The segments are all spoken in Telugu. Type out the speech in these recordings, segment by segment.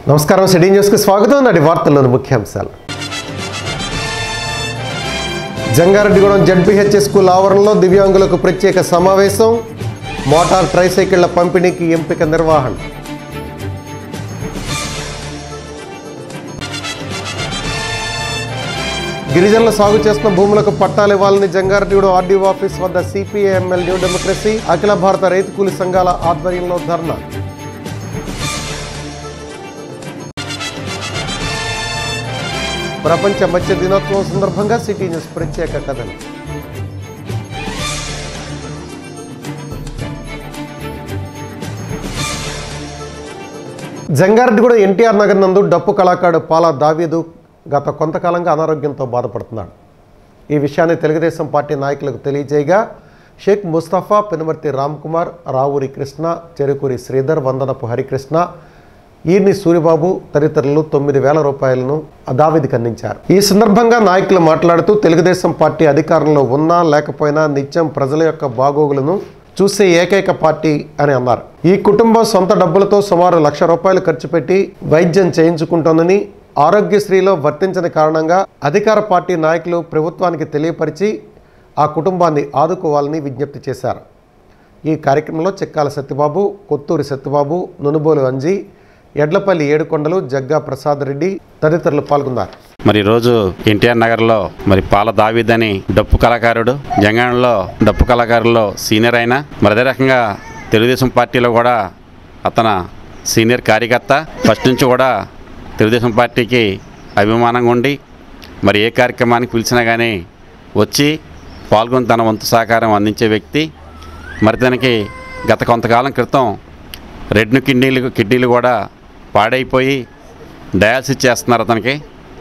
నమస్కారం సిటీ న్యూస్కి స్వాగతం నాటి వార్తల్లోని ముఖ్యాంశాలు జంగారెడ్డిగూడెం జడ్పీహెచ్ఎస్ స్కూల్ ఆవరణలో దివ్యాంగులకు ప్రత్యేక సమావేశం మోటార్ ట్రైసైకిళ్ల పంపిణీకి ఎంపిక నిర్వహణ గిరిజనులు సాగు చేస్తున్న భూములకు పట్టాలు ఇవ్వాలని జంగారెడ్డిగూడెం ఆర్డీఓ ఆఫీస్ వద్ద సిపిఐఎంఎల్ న్యూ డెమోక్రసీ అఖిల భారత రైతు కూలి సంఘాల ఆధ్వర్యంలో ధర్నా ప్రపంచ మత్స్య దినోత్సవం సందర్భంగా సిటీ న్యూస్ ప్రత్యేక కథనం జంగారెడ్డిగూడ ఎన్టీఆర్ నగర్ నందు డప్పు కళాకారుడు పాల దావీదు గత కొంతకాలంగా అనారోగ్యంతో బాధపడుతున్నాడు ఈ విషయాన్ని తెలుగుదేశం పార్టీ నాయకులకు తెలియజేయగా షేక్ ముస్తఫా పెనుమర్తి రామ్ కుమార్ రావూరి కృష్ణ చెరుకూరి శ్రీధర్ వందనపు హరికృష్ణ ఈర్ని సూరిబాబు తదితరులు తొమ్మిది వేల రూపాయలను దావిదికి అందించారు ఈ సందర్భంగా నాయకులు మాట్లాడుతూ తెలుగుదేశం పార్టీ అధికారంలో ఉన్నా లేకపోయినా నిత్యం ప్రజల యొక్క బాగోగులను చూసే ఏకైక పార్టీ అని అన్నారు ఈ కుటుంబం సొంత డబ్బులతో సుమారు లక్ష రూపాయలు ఖర్చు పెట్టి వైద్యం చేయించుకుంటోందని ఆరోగ్యశ్రీలో వర్తించని కారణంగా అధికార పార్టీ నాయకులు ప్రభుత్వానికి తెలియపరిచి ఆ కుటుంబాన్ని ఆదుకోవాలని విజ్ఞప్తి చేశారు ఈ కార్యక్రమంలో చెక్కాల సత్యబాబు కొత్తూరి సత్యబాబు నునుబోలు అంజీ ఎడ్లపల్లి ఏడుకొండలు జగ్గా ప్రసాద్ రెడ్డి తదితరులు పాల్గొన్నారు మరి ఈరోజు ఎన్టీఆర్ నగర్లో మరి పాల దావీద్ అని డప్పు కళాకారుడు జంగాణలో డప్పు కళాకారుల్లో సీనియర్ అయిన మరి అదే రకంగా తెలుగుదేశం పార్టీలో కూడా అతను సీనియర్ కార్యకర్త ఫస్ట్ నుంచి కూడా తెలుగుదేశం పార్టీకి అభిమానంగా ఉండి మరి ఏ కార్యక్రమానికి పిలిచినా కానీ వచ్చి పాల్గొని తన వంతు సహకారం అందించే వ్యక్తి మరి తనకి గత కొంతకాలం క్రితం రెడ్ను కిడ్నీలు కిడ్నీలు కూడా పాడైపోయి డయాలసిస్ చేస్తున్నారు అతనికి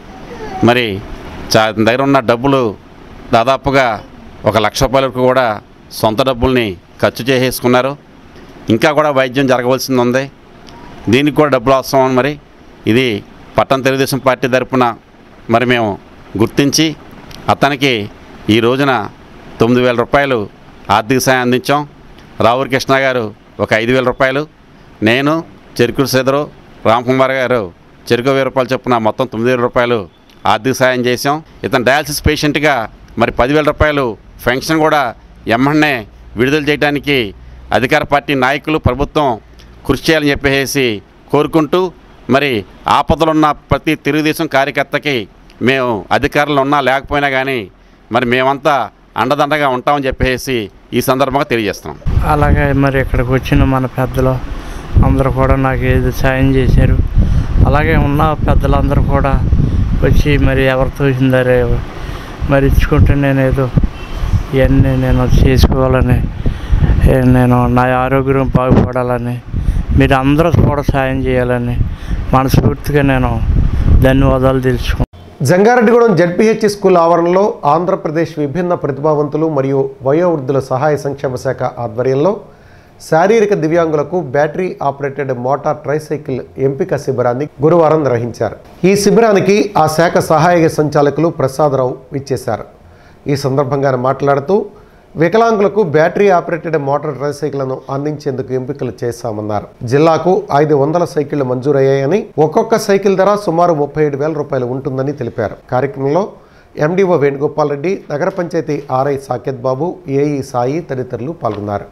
మరి చా అతని దగ్గర ఉన్న డబ్బులు దాదాపుగా ఒక లక్ష రూపాయల వరకు కూడా సొంత డబ్బుల్ని ఖర్చు చేసేసుకున్నారు ఇంకా కూడా వైద్యం జరగవలసింది ఉంది దీనికి కూడా డబ్బులు అవసరం మరి ఇది పట్టణ తెలుగుదేశం పార్టీ తరపున మరి మేము గుర్తించి అతనికి ఈ రోజున తొమ్మిది వేల రూపాయలు ఆర్థిక సాయం అందించాం రావురి కృష్ణ గారు ఒక ఐదు వేల రూపాయలు నేను చెరుకు శ్రీధరు రామ్కుమార్ గారు చెరుకు వెయ్యి రూపాయలు చొప్పున మొత్తం తొమ్మిది వేల రూపాయలు ఆర్థిక సాయం చేసాం ఇతను డయాలసిస్ పేషెంట్గా మరి పదివేల రూపాయలు ఫెన్షన్ కూడా ఎమ్మన్నే విడుదల చేయడానికి అధికార పార్టీ నాయకులు ప్రభుత్వం కృషి చేయాలని చెప్పేసి కోరుకుంటూ మరి ఆపదలు ఉన్న ప్రతి తెలుగుదేశం కార్యకర్తకి మేము అధికారంలో ఉన్నా లేకపోయినా కానీ మరి మేమంతా అండదండగా ఉంటామని చెప్పేసి ఈ సందర్భంగా తెలియజేస్తున్నాం అలాగే మరి ఇక్కడికి వచ్చిన మన పెద్దలు అందరూ కూడా నాకు ఏది సాయం చేశారు అలాగే ఉన్న పెద్దలందరూ కూడా వచ్చి మరి ఎవరు తోచిందారే మరి ఇచ్చుకుంటే నేను ఏదో ఇవన్నీ నేను చేసుకోవాలని ఏ నేను నా ఆరోగ్యం బాగుపడాలని మీరు అందరూ కూడా సాయం చేయాలని మనస్ఫూర్తిగా నేను ధన్యవాదాలు తెలుసుకుంటాను జంగారెడ్డిగూడెం జడ్పీహెచ్ స్కూల్ ఆవరణలో ఆంధ్రప్రదేశ్ విభిన్న ప్రతిభావంతులు మరియు వయోవృద్ధుల సహాయ సంక్షేమ శాఖ ఆధ్వర్యంలో శారీరక దివ్యాంగులకు బ్యాటరీ ఆపరేటెడ్ మోటార్ ట్రైసైకిల్ ఎంపిక శిబిరాన్ని గురువారం నిర్వహించారు ఈ శిబిరానికి ఆ శాఖ సహాయక సంచాలకులు ప్రసాదరావు ఇచ్చేశారు ఈ సందర్భంగా ఆయన మాట్లాడుతూ వికలాంగులకు బ్యాటరీ ఆపరేటెడ్ మోటార్ ట్రైసైకిళ్లను అందించేందుకు ఎంపికలు చేశామన్నారు జిల్లాకు ఐదు వందల సైకిళ్లు మంజూరయ్యాయని ఒక్కొక్క సైకిల్ ధర సుమారు ముప్పై ఏడు వేల రూపాయలు ఉంటుందని తెలిపారు కార్యక్రమంలో ఎండీఓ వేణుగోపాల్ రెడ్డి నగర పంచాయతీ ఆర్ఐ సాకేత్ బాబు ఏఈ సాయి తదితరులు పాల్గొన్నారు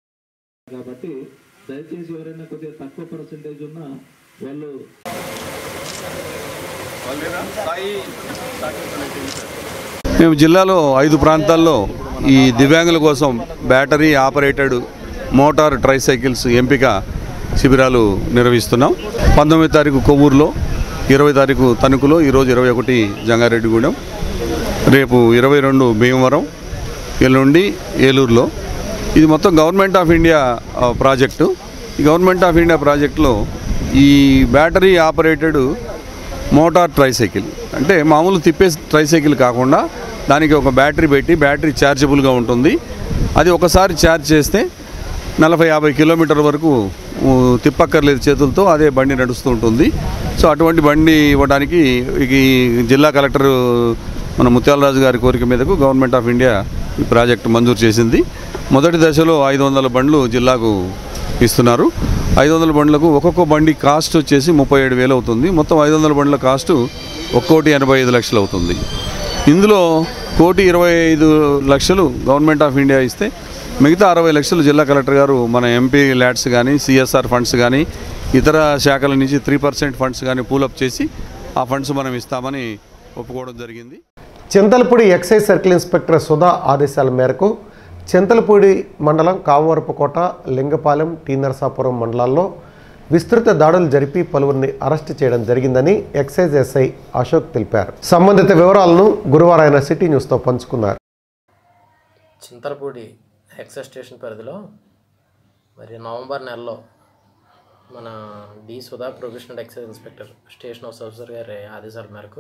కాబట్టి దయచేసి ఎవరైనా కొద్దిగా తక్కువ పర్సంటేజ్ ఉన్నా వాళ్ళు మేము జిల్లాలో ఐదు ప్రాంతాల్లో ఈ దివ్యాంగుల కోసం బ్యాటరీ ఆపరేటెడ్ మోటార్ ట్రైసైకిల్స్ ఎంపిక శిబిరాలు నిర్వహిస్తున్నాం పంతొమ్మిది తారీఖు కొవ్వూరులో ఇరవై తారీఖు తణుకులో ఈరోజు ఇరవై ఒకటి జంగారెడ్డిగూడెం రేపు ఇరవై రెండు భీమవరం ఎల్లుండి ఏలూరులో ఇది మొత్తం గవర్నమెంట్ ఆఫ్ ఇండియా ఆ, ప్రాజెక్టు ఈ గవర్నమెంట్ ఆఫ్ ఇండియా ప్రాజెక్టులో ఈ బ్యాటరీ ఆపరేటెడ్ మోటార్ ట్రైసైకిల్ అంటే మామూలు తిప్పే ట్రైసైకిల్ కాకుండా దానికి ఒక బ్యాటరీ పెట్టి బ్యాటరీ ఛార్జబుల్గా ఉంటుంది అది ఒకసారి ఛార్జ్ చేస్తే నలభై యాభై కిలోమీటర్ వరకు ఊ, తిప్పక్కర్లేదు చేతులతో అదే బండి నడుస్తూ ఉంటుంది సో అటువంటి బండి ఇవ్వడానికి ఈ జిల్లా కలెక్టర్ మన ముత్యాలరాజు గారి కోరిక మీదకు గవర్నమెంట్ ఆఫ్ ఇండియా ఈ ప్రాజెక్టు మంజూరు చేసింది మొదటి దశలో ఐదు వందల బండ్లు జిల్లాకు ఇస్తున్నారు ఐదు వందల బండ్లకు ఒక్కొక్క బండి కాస్ట్ వచ్చేసి ముప్పై ఏడు వేలు అవుతుంది మొత్తం ఐదు వందల బండ్ల కాస్ట్ ఒక్కోటి ఎనభై ఐదు లక్షలు అవుతుంది ఇందులో కోటి ఇరవై ఐదు లక్షలు గవర్నమెంట్ ఆఫ్ ఇండియా ఇస్తే మిగతా అరవై లక్షలు జిల్లా కలెక్టర్ గారు మన ఎంపీ ల్యాడ్స్ కానీ సిఎస్ఆర్ ఫండ్స్ కానీ ఇతర శాఖల నుంచి త్రీ పర్సెంట్ ఫండ్స్ కానీ పూలప్ చేసి ఆ ఫండ్స్ మనం ఇస్తామని ఒప్పుకోవడం జరిగింది Chintalapudi excise circle inspector Sudha ఆదేశాల మేరకు చింతలపూడి మండలం కామవరపుకోట లింగపాలెం టీ నరసాపురం మండలాల్లో విస్తృత దాడులు జరిపి పలువురిని అరెస్టు చేయడం జరిగిందని ఎక్సైజ్ ఎస్ఐ అశోక్ తెలిపారు సంబంధిత వివరాలను గురువారం ఆయన సిటీ న్యూస్తో పంచుకున్నారు చింతలపూడి ఎక్సైజ్ స్టేషన్ పరిధిలో మరి నవంబర్ నెలలో మన D Sudha professional excise inspector station house officer గారి ఆదేశాల మేరకు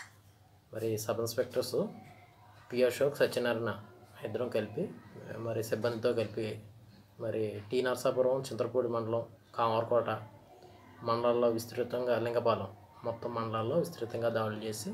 మరి sub inspectors P Ashok Satyanarayana ఇద్దరం కలిపి మరి సిబ్బందితో కలిపి మరి టీ నరసాపురం చింతలపూడి మండలం కామరకోట మండలాల్లో విస్తృతంగా లింగపాలెం మొత్తం మండలాల్లో విస్తృతంగా దాడులు చేసి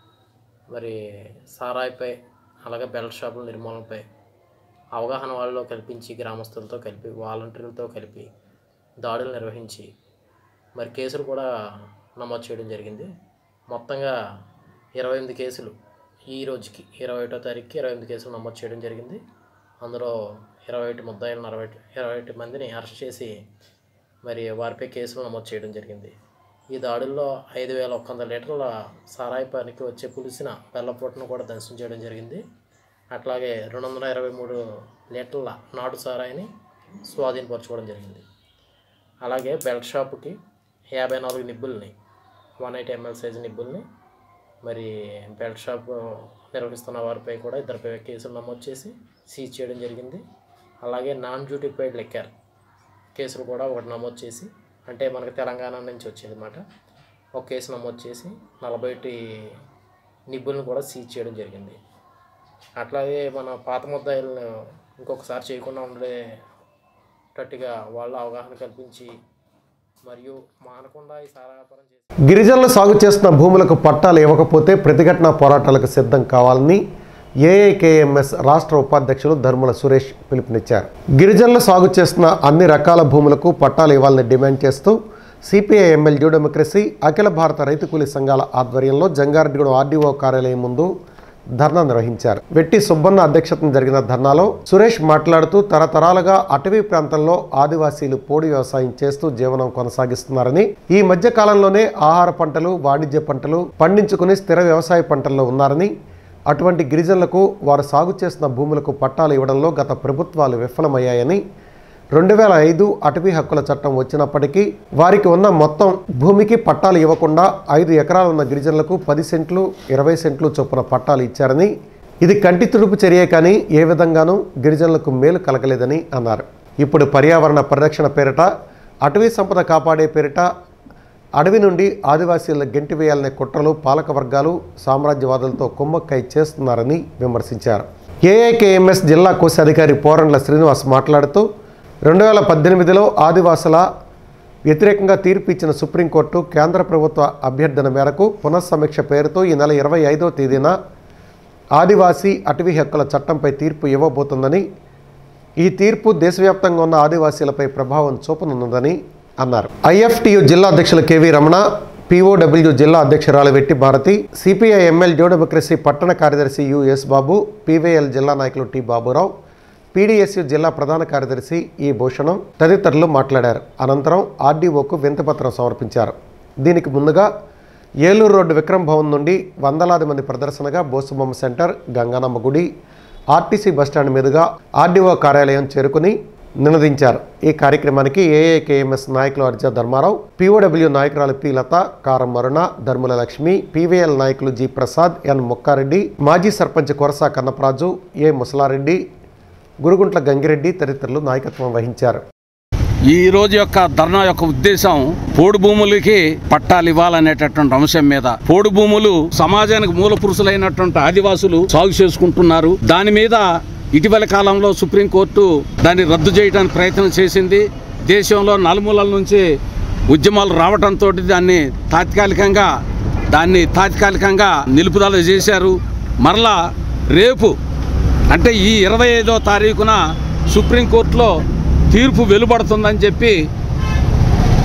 మరి సారాయిపై అలాగే బెల్ట్ షాపుల నిర్మూలనపై అవగాహన వాళ్ళలో కల్పించి గ్రామస్తులతో కలిపి వాలంటీర్లతో కలిపి దాడులు నిర్వహించి మరి కేసులు కూడా నమోదు చేయడం జరిగింది మొత్తంగా ఇరవై ఎనిమిది కేసులు ఈ రోజుకి ఇరవై ఒకటో తారీఖుకి ఇరవై ఎనిమిది కేసులు నమోదు చేయడం జరిగింది అందులో ఇరవై ఒకటి ముద్దాయిలను అరవై ఇరవై ఒకటి మందిని అరెస్ట్ చేసి మరి వారిపై కేసులు నమోదు చేయడం జరిగింది ఈ దాడుల్లో ఐదు వేల ఒక్క వంద లీటర్ల సారాయి పనికి వచ్చే పులిసిన బెల్లపూటను కూడా ధ్వంసం చేయడం జరిగింది అట్లాగే రెండు వందల ఇరవై మూడు లీటర్ల నాటు సారాయిని స్వాధీనపరచుకోవడం జరిగింది అలాగే బెల్ట్ షాపుకి యాభై నాలుగు నిబ్బుల్ని వన్ ఎయిటీ ఎంఎల్ సైజు నిబ్బుల్ని మరి బెల్ట్ షాప్ నిర్వహిస్తున్న వారిపై కూడా ఇద్దరిపై కేసులు నమోదు చేసి సీజ్ చేయడం జరిగింది అలాగే నాన్ డ్యూటీ పెయిడ్ లెక్కర్ కేసులు కూడా ఒకటి నమోదు చేసి అంటే మనకి తెలంగాణ నుంచి వచ్చేది అనమాట ఒక కేసు నమోదు చేసి నలభై ఒకటి నిబ్బులను కూడా సీజ్ చేయడం జరిగింది అట్లాగే మన పాత ముద్దాయిలను ఇంకొకసారి చేయకుండా ఉండేటట్టుగా వాళ్ళు అవగాహన కల్పించి మరియు మానకుండా ఈ సారా వ్యాపారం చేసి గిరిజనులు సాగు చేస్తున్న భూములకు పట్టాలు ఇవ్వకపోతే ప్రతిఘటన పోరాటాలకు సిద్ధం కావాలని ఏఐకేఎంఎస్ రాష్ట్ర ఉపాధ్యక్షులు ధర్మల సురేష్ పిలుపునిచ్చారు గిరిజనులు సాగు చేస్తున్న అన్ని రకాల భూములకు పట్టాలు ఇవ్వాలని డిమాండ్ చేస్తూ సిపిఐ ఎమ్మెల్యే డెమోక్రసీ అఖిల భారత రైతు కూలీ సంఘాల ఆధ్వర్యంలో జంగారెడ్డిగూడెం ఆర్డీఓ కార్యాలయం ముందు ధర్నా నిర్వహించారు వెట్టి సుబ్బన్న అధ్యక్షతన జరిగిన ధర్నాలో సురేష్ మాట్లాడుతూ తరతరాలుగా అటవీ ప్రాంతంలో ఆదివాసీలు పోడి వ్యవసాయం చేస్తూ జీవనం కొనసాగిస్తున్నారని ఈ మధ్య కాలంలోనే ఆహార పంటలు వాణిజ్య పంటలు పండించుకుని స్థిర వ్యవసాయ పంటల్లో ఉన్నారని అటువంటి గిరిజనులకు వారు సాగు చేసిన భూములకు పట్టాలు ఇవ్వడంలో గత ప్రభుత్వాలు విఫలమయ్యాయని రెండు వేల ఐదు అటవీ హక్కుల చట్టం వచ్చినప్పటికీ వారికి ఉన్న మొత్తం భూమికి పట్టాలు ఇవ్వకుండా ఐదు ఎకరాలు ఉన్న గిరిజనులకు పది సెంట్లు ఇరవై సెంట్లు చొప్పున పట్టాలు ఇచ్చారని ఇది కంటి తుడుపు చర్య కానీ ఏ విధంగానూ గిరిజనులకు మేలు కలగలేదని అన్నారు ఇప్పుడు పర్యావరణ పరిరక్షణ పేరిట అటవీ సంపద కాపాడే పేరిట అడవి నుండి ఆదివాసీలను గెంటివేయాలనే కుట్రలు పాలక వర్గాలు సామ్రాజ్యవాదులతో కుమ్మక్కై చేస్తున్నారని విమర్శించారు ఏఐకేఎంఎస్ జిల్లా కోశాధికారి పోరండ్ల శ్రీనివాస్ మాట్లాడుతూ రెండు వేల పద్దెనిమిదిలో ఆదివాసుల వ్యతిరేకంగా తీర్పు ఇచ్చిన సుప్రీంకోర్టు కేంద్ర ప్రభుత్వ అభ్యర్థన మేరకు పునఃసమీక్ష పేరుతో ఈ నెల ఇరవై ఐదో తేదీన ఆదివాసీ అటవీ హక్కుల చట్టంపై తీర్పు ఇవ్వబోతుందని ఈ తీర్పు దేశవ్యాప్తంగా ఉన్న ఆదివాసీలపై ప్రభావం చూపనున్నదని అన్నారు ఐఎఫ్టియు జిల్లా అధ్యక్షులు కెవి రమణ పీఓడబ్ల్యూ జిల్లా అధ్యక్షురాలు వెట్టి భారతి సిపిఐ ఎంఎల్ డెమోక్రసీ పట్టణ కార్యదర్శి యుఎస్ బాబు పీవీఎల్ జిల్లా నాయకులు టి బాబురావు పీడీఎస్యు జిల్లా ప్రధాన కార్యదర్శి ఈ భూషణం తదితరులు మాట్లాడారు అనంతరం ఆర్డీఓకు వింతపత్రం సమర్పించారు దీనికి ముందుగా ఏలూరు రోడ్డు విక్రమ్ భవన్ నుండి వందలాది మంది ప్రదర్శనగా బోసుబొమ్మ సెంటర్ గంగానమ్మ గుడి ఆర్టీసీ బస్టాండ్ మీదుగా ఆర్డీఓ కార్యాలయం చేరుకుని నినదించారు ఈ కార్యక్రమానికి ఏఏకేఎంఎస్ నాయకులు అర్జా ధర్మారావు పీఓడబ్ల్యూ నాయకురాలు పి లత కారం మరుణ ధర్ముల లక్ష్మి పీవీఎల్ నాయకులు జి ప్రసాద్ ఎన్ ముక్కారెడ్డి మాజీ సర్పంచ్ కొరసా కన్నప్రాజు ఏ ముసలారెడ్డి గురుగుంట్ల గంగిరెడ్డి తదితరులు నాయకత్వం వహించారు ఈ రోజు యొక్క ధర్నా యొక్క ఉద్దేశం పోడు భూములకి పట్టాలు ఇవ్వాలనేటటువంటి అంశం మీద పోడు భూములు సమాజానికి మూల పురుషులైనటువంటి ఆదివాసులు సాగు చేసుకుంటున్నారు దాని మీద ఇటీవల కాలంలో సుప్రీంకోర్టు దాన్ని రద్దు చేయడానికి ప్రయత్నం చేసింది దేశంలో నలుమూలల నుంచి ఉద్యమాలు రావడంతో దాన్ని తాత్కాలికంగా దాన్ని తాత్కాలికంగా నిలుపుదల చేశారు మరలా రేపు అంటే ఈ ఇరవై ఐదో తారీఖున సుప్రీంకోర్టులో తీర్పు వెలువడుతుందని చెప్పి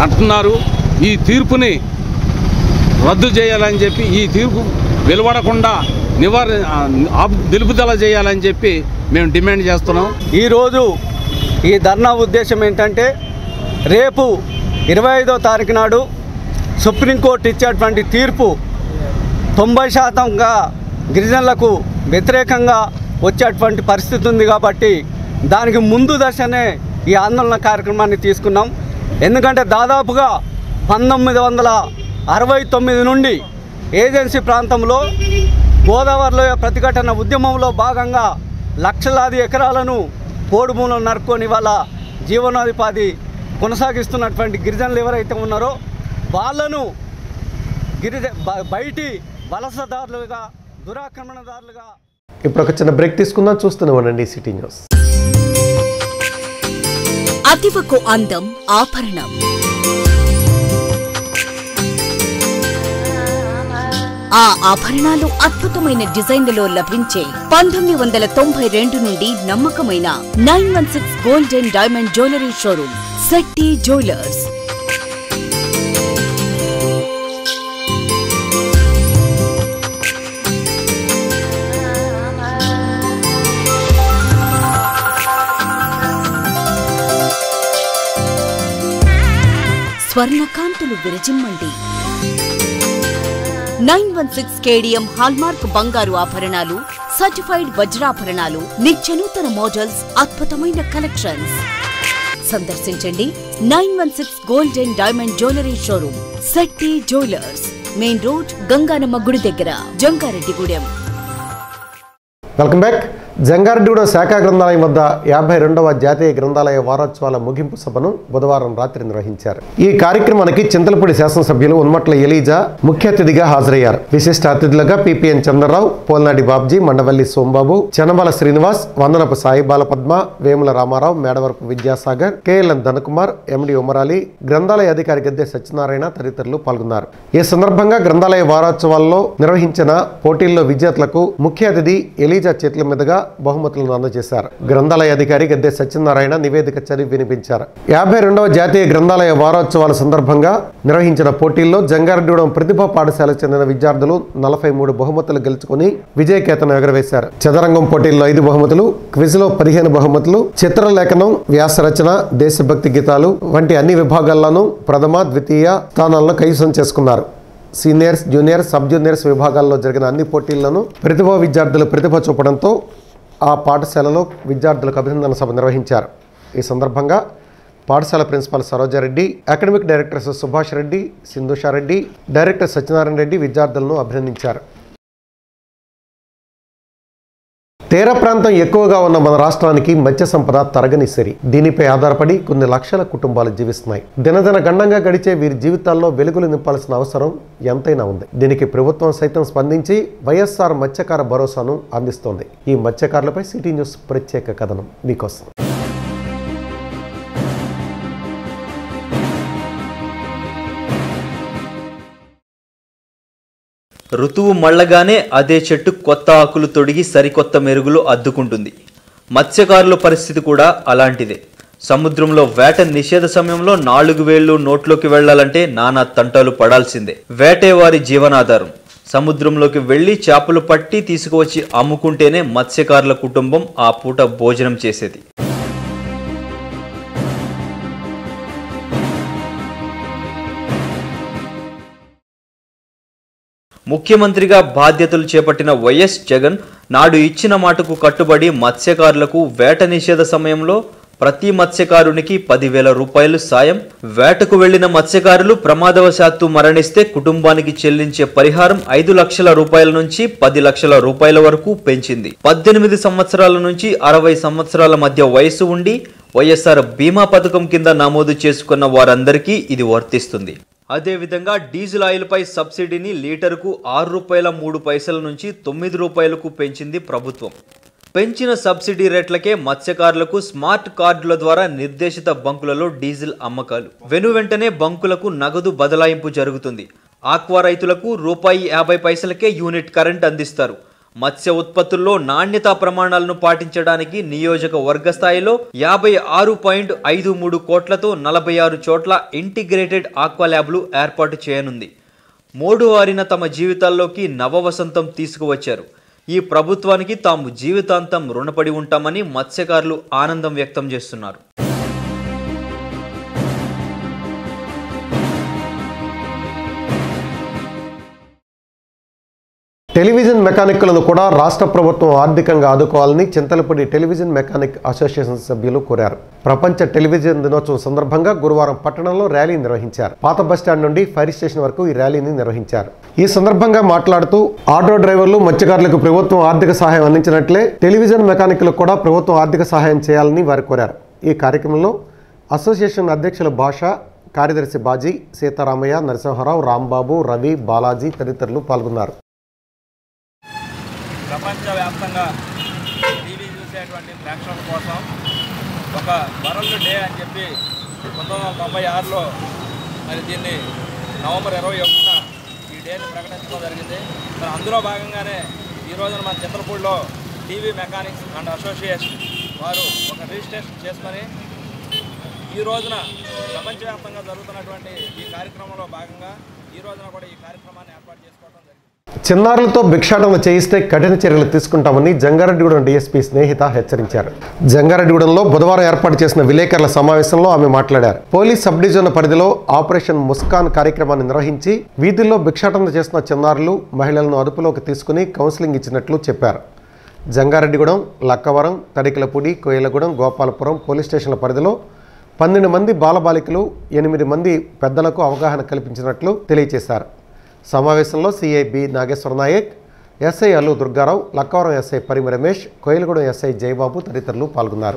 అంటున్నారు ఈ తీర్పుని రద్దు చేయాలని చెప్పి ఈ తీర్పు వెలువడకుండా నివార ఆపు- నిలుపుదల చేయాలని చెప్పి మేము డిమాండ్ చేస్తున్నాం ఈరోజు ఈ ధర్నా ఉద్దేశం ఏంటంటే రేపు ఇరవై ఐదో తారీఖు నాడు సుప్రీంకోర్టు ఇచ్చేటువంటి తీర్పు తొంభై శాతంగా గిరిజనులకు వ్యతిరేకంగా వచ్చేటువంటి పరిస్థితి ఉంది కాబట్టి దానికి ముందు దశనే ఈ ఆందోళన కార్యక్రమాన్ని తీసుకున్నాం ఎందుకంటే దాదాపుగా పంతొమ్మిది వందల అరవై తొమ్మిది నుండి ఏజెన్సీ ప్రాంతంలో గోదావరిలో ప్రతిఘటన ఉద్యమంలో భాగంగా లక్షలాది ఎకరాలను పోడు భూములను నరుక్కొని వాళ్ళ జీవనోపాధి కొనసాగిస్తున్నటువంటి గిరిజనులు ఎవరైతే ఉన్నారో వాళ్ళను గిరిజ బ- బయటి వలసదారులుగా దురాక్రమణదారులుగా ఇప్పుడు ఒక చిన్న బ్రేక్ తీసుకుందాం చూస్తూనే ఉండండి సిటీ న్యూస్ అతివకు అందం ఆభరణం ఆ ఆభరణాలు అద్భుతమైన డిజైన్లలో లభించే పంతొమ్మిది వందల తొంభై రెండు నుండి నమ్మకమైన nine one six gold and diamond jewellery showroom Shetty jewellers స్వర్ణకాంతులు విరజిమ్మండి nine one six KDM hallmark బంగారు ఆభరణాలు సర్టిఫైడ్ వజ్రాభరణాలు నిత్యనూతన మోడల్స్ అద్భుతమైన కలెక్షన్స్ సందర్శించండి nine one six gold and diamond jewellery showroom Shetty jewellers main road Ganganamma గుడి దగ్గర జంగారెడ్డిగూడెం వెల్కమ్ బ్యాక్ జంగారెడ్డిగూడెం శాఖ గ్రంథాలయం వద్ద యాభై రెండవ జాతీయ గ్రంథాలయ వారోత్సవాల ముగింపు సభను బుధవారం రాత్రి నిర్వహించారు ఈ కార్యక్రమానికి చింతలపూడి శాసనసభ్యులు ఉన్మట్ల ఎలీజా ముఖ్య అతిథిగా హాజరయ్యారు విశిష్ట అతిథులుగా PPN Chandrarao Polnadi Babji Mandavalli Sombabu Chanabala Srinivas Vandanapu Sai Balapadma Vemula Ramarao Medavarapu Vidyasagar KLN Dhanakumar MD Umarali గ్రంథాలయ అధికారి గద్దె సత్యనారాయణ తదితరులు పాల్గొన్నారు ఈ సందర్భంగా గ్రంథాలయ వారోత్సవాల్లో నిర్వహించిన పోటీల్లో విజేతలకు ముఖ్య అతిథి ఎలీజా చేతుల మీదుగా బహుమతులను అందజేశారు గ్రంథాలయ అధికారి గద్దె సత్యనారాయణ నివేదిక చదివి వినిపించారు యాభై రెండవ జాతీయ గ్రంథాలయ వారోత్సవాల సందర్భంగా నిర్వహించిన పోటీల్లో జంగారెడ్డిగూడెం ప్రతిభా పాఠశాలకు చెందిన విద్యార్థులు నలభై మూడు బహుమతులు గెలుచుకుని విజయకేతనం ఎగరవేశారు చదరంగం పోటీల్లో ఐదు బహుమతులు క్విజ్లో పదిహేను బహుమతులు చిత్రలేఖనం వ్యాసరచన దేశభక్తి గీతాలు వంటి అన్ని విభాగాల్లోనూ ప్రథమ ద్వితీయ స్థానాలను కైవసం చేసుకున్నారు సీనియర్స్ జూనియర్స్ సబ్ జూనియర్స్ విభాగాల్లో జరిగిన అన్ని పోటీల్లోనూ ప్రతిభా విద్యార్థులు ప్రతిభ చూపడంతో ఆ పాఠశాలలో విద్యార్థులకు అభినందన సభ నిర్వహించారు ఈ సందర్భంగా పాఠశాల principal Sarojareddy academic directors Subhash Reddy Sindhushareddy director Satyanarayana Reddy విద్యార్థులను అభినందించారు తీర ప్రాంతం ఎక్కువగా ఉన్న మన రాష్ట్రానికి మత్స్య సంపద తరగని సరి దీనిపై ఆధారపడి కొన్ని లక్షల కుటుంబాలు జీవిస్తున్నాయి దినదిన గండంగా గడిచే వీరి జీవితాల్లో వెలుగులు నింపాల్సిన అవసరం ఎంతైనా ఉంది దీనికి ప్రభుత్వం సైతం స్పందించి వైఎస్ఆర్ మత్స్యకార భరోసాను అందిస్తోంది ఈ మత్స్యకారులపై సిటీ న్యూస్ ప్రత్యేక కథనం మీకోసం ఋతువు మళ్ళగానే అదే చెట్టు కొత్త ఆకులు తొడిగి సరికొత్త మెరుగులు అద్దుకుంటుంది మత్స్యకారుల పరిస్థితి కూడా అలాంటిదే సముద్రంలో వేట నిషేధ సమయంలో నాలుగు వేళ్లు నోట్లోకి వెళ్లాలంటే నానా తంటాలు పడాల్సిందే వేటే వారి జీవనాధారం సముద్రంలోకి వెళ్లి చేపలు పట్టి తీసుకువచ్చి అమ్ముకుంటేనే మత్స్యకారుల కుటుంబం ఆ పూట భోజనం చేసేది ముఖ్యమంత్రిగా బాధ్యతలు చేపట్టిన వైఎస్ జగన్ నాడు ఇచ్చిన మాటకు కట్టుబడి మత్స్యకారులకు వేట నిషేధ సమయంలో ప్రతి మత్స్యకారునికి పదివేల రూపాయలు సాయం వేటకు వెళ్లిన మత్స్యకారులు ప్రమాదవశాత్తు మరణిస్తే కుటుంబానికి చెల్లించే పరిహారం ఐదు లక్షల రూపాయల నుంచి పది లక్షల రూపాయల వరకు పెంచింది పద్దెనిమిది సంవత్సరాల నుంచి అరవై సంవత్సరాల మధ్య వయసు ఉండి వైఎస్ఆర్ బీమా పథకం కింద నమోదు చేసుకున్న వారందరికీ ఇది వర్తిస్తుంది అదేవిధంగా డీజిల్ ఆయిల్పై సబ్సిడీని లీటరుకు ఆరు రూపాయల మూడు పైసల నుంచి తొమ్మిది రూపాయలకు పెంచింది ప్రభుత్వం పెంచిన సబ్సిడీ రేట్లకే మత్స్యకారులకు స్మార్ట్ కార్డుల ద్వారా నిర్దేశిత బంకులలో డీజిల్ అమ్మకాలు వెను వెంటనే బంకులకు నగదు బదలాయింపు జరుగుతుంది ఆక్వా రైతులకు రూపాయి యాభై పైసలకే యూనిట్ కరెంట్ అందిస్తారు మత్స్య ఉత్పత్తుల్లో నాణ్యతా ప్రమాణాలను పాటించడానికి నియోజకవర్గ స్థాయిలో యాభై ఆరు పాయింట్ ఐదు మూడు కోట్లతో నలభై ఆరు చోట్ల ఇంటిగ్రేటెడ్ ఆక్వా ల్యాబ్లు ఏర్పాటు చేయనుంది మోడు వారిన తమ జీవితాల్లోకి నవవసంతం తీసుకువచ్చారు ఈ ప్రభుత్వానికి తాము జీవితాంతం రుణపడి ఉంటామని మత్స్యకారులు ఆనందం వ్యక్తం చేస్తున్నారు టెలివిజన్ మెకానిక్లను కూడా రాష్ట్ర ప్రభుత్వం ఆర్థికంగా ఆదుకోవాలని చింతలపూడి టెలివిజన్ మెకానిక్ అసోసియేషన్ సభ్యులు కోరారు ప్రపంచ టెలివిజన్ దినోత్సవం సందర్భంగా గురువారం పట్టణంలో ర్యాలీ నిర్వహించారు పాత బస్టాండ్ నుండి ఫైర్ స్టేషన్ వరకు ఈ ర్యాలీని నిర్వహించారు ఈ సందర్భంగా మాట్లాడుతూ ఆటో డ్రైవర్లు మత్స్యకారులకు ప్రభుత్వం ఆర్థిక సహాయం అందించినట్లే టెలివిజన్ మెకానిక్లకు కూడా ప్రభుత్వం ఆర్థిక సహాయం చేయాలని వారు కోరారు ఈ కార్యక్రమంలో అసోసియేషన్ అధ్యక్షులు భాష కార్యదర్శి బాజీ సీతారామయ్య నరసింహారావు రాంబాబు రవి బాలాజీ తదితరులు పాల్గొన్నారు ప్రపంచవ్యాప్తంగా టీవీ చూసేటువంటి ప్రేక్షకుల కోసం ఒక వరల్డ్ డే అని చెప్పి పంతొమ్మిది వందల తొంభై ఆరులో మరి దీన్ని నవంబర్ ఇరవై ఒకటిన ఈ డేని ప్రకటించడం జరిగింది మరి అందులో భాగంగానే ఈ రోజున మన చిత్రపూడిలో టీవీ మెకానిక్స్ అండ్ అసోసియేషన్ వారు ఒక రిజిస్ట్రేషన్ చేసుకొని ఈ రోజున ప్రపంచవ్యాప్తంగా జరుగుతున్నటువంటి ఈ కార్యక్రమంలో భాగంగా ఈ రోజున కూడా ఈ కార్యక్రమాన్ని ఏర్పాటు చేసుకోవడం జరిగింది చిన్నారులతో భిక్షాటన చేయిస్తే కఠిన చర్యలు తీసుకుంటామని జంగారెడ్డిగూడెం డీఎస్పీ స్నేహిత హెచ్చరించారు జంగారెడ్డిగూడెంలో బుధవారం ఏర్పాటు చేసిన విలేకరుల సమావేశంలో ఆమె మాట్లాడారు పోలీస్ సబ్ డివిజన్ పరిధిలో ఆపరేషన్ ముస్కాన్ కార్యక్రమాన్ని నిర్వహించి వీధుల్లో భిక్షాటన చేస్తున్న చిన్నారులు మహిళలను అదుపులోకి తీసుకుని కౌన్సిలింగ్ ఇచ్చినట్లు చెప్పారు జంగారెడ్డిగూడెం లక్కవరం తడికలపూడి కోయలగూడెం గోపాలపురం పోలీస్ స్టేషన్ల పరిధిలో పన్నెండు మంది బాలబాలికలు ఎనిమిది మంది పెద్దలకు అవగాహన కల్పించినట్లు తెలియజేశారు సమావేశంలో CI B Nageswara Naik SI Allu Durgarao Lakkavaram SI Parimi Ramesh Koyilagudem SI Jayababu తదితరులు పాల్గొన్నారు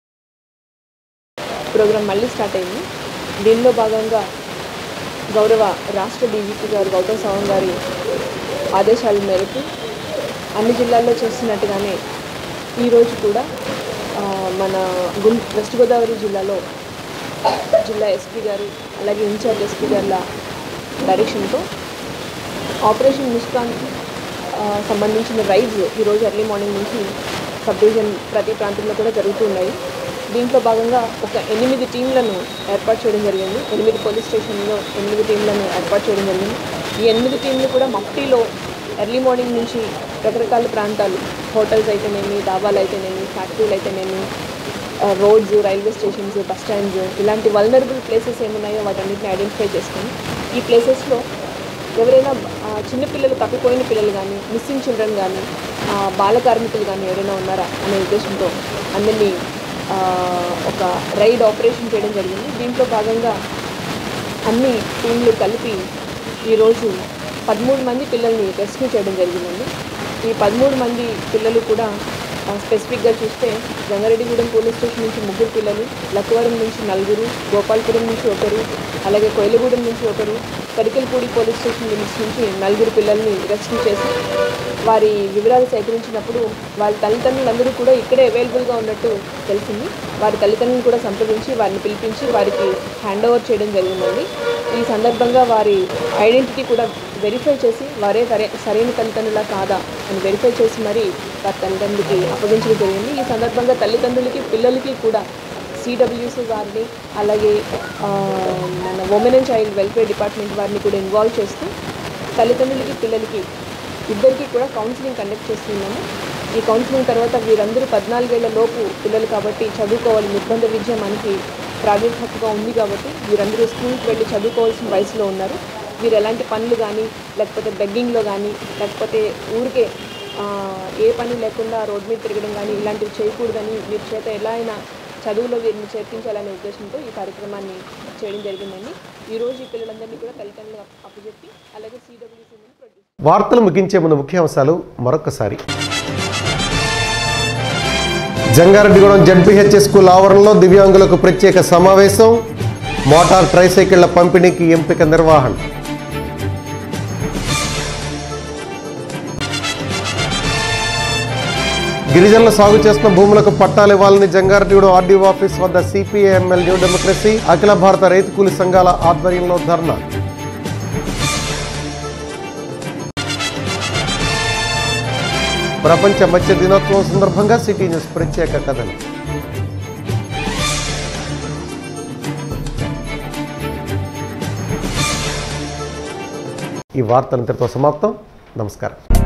ప్రోగ్రాం మళ్ళీ స్టార్ట్ అయింది దీనిలో భాగంగా గౌరవ రాష్ట్ర డీజీపీ గారు గౌతమ్ సవాంగ్ గారి ఆదేశాల మేరకు అన్ని జిల్లాల్లో చేస్తున్నట్టుగానే ఈరోజు కూడా ఆ, మన గుం వెస్ట్ గోదావరి జిల్లాలో జిల్లా ఎస్పీ గారు అలాగే ఇన్ఛార్జ్ ఎస్పీ గారుల డైరెక్షన్తో ఆపరేషన్ ముస్కాన్ ఆ, సంబంధించిన రైడ్స్ ఈరోజు ఎర్లీ మార్నింగ్ నుంచి సబ్ డివిజన్ ప్రతి ప్రాంతంలో కూడా జరుగుతున్నాయి దీంట్లో భాగంగా ఒక ఎనిమిది టీంలను ఏర్పాటు చేయడం జరిగింది ఎనిమిది పోలీస్ స్టేషన్లో ఎనిమిది టీంలను ఏర్పాటు చేయడం జరిగింది ఈ ఎనిమిది టీంలు కూడా మఫ్టీలో ఎర్లీ మార్నింగ్ నుంచి రకరకాల ప్రాంతాలు హోటల్స్ అయితేనేమి డాబాలు అయితేనేమి ఫ్యాక్టరీలు అయితేనేమి roads railway stations bus stands ఇలాంటి వల్నరబుల్ ప్లేసెస్ ఏమున్నాయో వాటన్నిటిని ఐడెంటిఫై చేసుకొని ఈ ప్లేసెస్లో ఎవరైనా ఆ, చిన్నపిల్లలు తప్పిపోయిన పిల్లలు కానీ మిస్సింగ్ చిల్డ్రన్ కానీ ఆ, బాల కార్మికులు కానీ ఎవరైనా ఉన్నారా అనే ఉద్దేశంతో అందరినీ ఆ, ఒక రైడ్ ఆపరేషన్ చేయడం జరిగింది దీంట్లో భాగంగా అన్ని టీంలు కలిపి ఈరోజు పదమూడు మంది పిల్లల్ని రెస్క్యూ చేయడం జరిగిందండి ఈ పదమూడు మంది పిల్లలు కూడా ఆ, స్పెసిఫిక్గా చూస్తే జంగారెడ్డిగూడెం పోలీస్ స్టేషన్ నుంచి ముగ్గురు పిల్లలు లక్కవరం నుంచి నలుగురు గోపాల్పురం నుంచి ఒకరు అలాగే కొయిలగూడెం నుంచి ఒకరు కరికల్పూడి పోలీస్ స్టేషన్ లిమిట్స్ నుంచి నలుగురు పిల్లల్ని రెస్క్యూ చేసి వారి వివరాలు సేకరించినప్పుడు వారి తల్లిదండ్రులందరూ కూడా ఇక్కడే అవైలబుల్గా ఉన్నట్టు తెలిసింది వారి తల్లిదండ్రులను కూడా సంప్రదించి వారిని పిలిపించి వారికి హ్యాండ్ ఓవర్ చేయడం జరిగిందండి ఈ సందర్భంగా వారి ఐడెంటిటీ కూడా వెరిఫై చేసి వారే సరే సరైన తల్లిదండ్రులా కాదా అని వెరిఫై చేసి మరి వారి తల్లిదండ్రులకి అప్పగించడం జరిగింది ఈ సందర్భంగా తల్లిదండ్రులకి పిల్లలకి కూడా సిడబ్ల్యూసి వారిని అలాగే ఆ, మన women and child welfare department వారిని కూడా ఇన్వాల్వ్ చేస్తూ తల్లిదండ్రులకి పిల్లలకి ఇద్దరికి కూడా కౌన్సిలింగ్ కండక్ట్ చేస్తున్నాము ఈ కౌన్సిలింగ్ తర్వాత వీరందరూ పద్నాలుగేళ్ల లోపు పిల్లలు కాబట్టి చదువుకోవాలి నిర్బంధ విద్య మనకి ప్రాథమిక హక్కుగా ఉంది కాబట్టి వీరందరూ స్కూల్కి వెళ్ళి చదువుకోవాల్సిన వయసులో ఉన్నారు వీరు ఎలాంటి పనులు కానీ లేకపోతే బెగ్గింగ్లో కానీ లేకపోతే ఊరికే ఆ, ఏ పని లేకుండా రోడ్ మీద తిరగడం కానీ ఇలాంటివి చేయకూడదని వీరి చేత ఎలా అయినా చదువులో వీరిని చేర్పించాలనే ఉద్దేశంతో ఈ కార్యక్రమాన్ని చేయడం జరిగిందండి ఈరోజు ఈ పిల్లలందరినీ కూడా తల్లిదండ్రులు అప్పచెప్పి అలాగే సిడబ్ల్యూసీ ప్రొడ్యూస్ వార్తలు ముగించే ముందు ముఖ్యాంశాలు మరొకసారి జంగారెడ్డిగూడెం జడ్పీహెచ్ఎస్ స్కూల్ ఆవరణలో దివ్యాంగులకు ప్రత్యేక సమావేశం మోటార్ ట్రైసైకిళ్ల పంపిణీకి ఎంపిక నిర్వహణ గిరిజనులు సాగు చేస్తున్న భూములకు పట్టాలు ఇవ్వాలని జంగారెడ్డిగూడెం ఆర్డీఓ ఆఫీస్ వద్ద సిపిఐఎంఎల్ న్యూ డెమోక్రసీ అఖిల భారత రైతు కూలి సంఘాల ఆధ్వర్యంలో ధర్నా ప్రపంచ మత్స్య దినోత్సవం సందర్భంగా సిటీ న్యూస్ ప్రత్యేక కథనం ఈ వార్త ఇంతటితో సమాప్తం నమస్కారం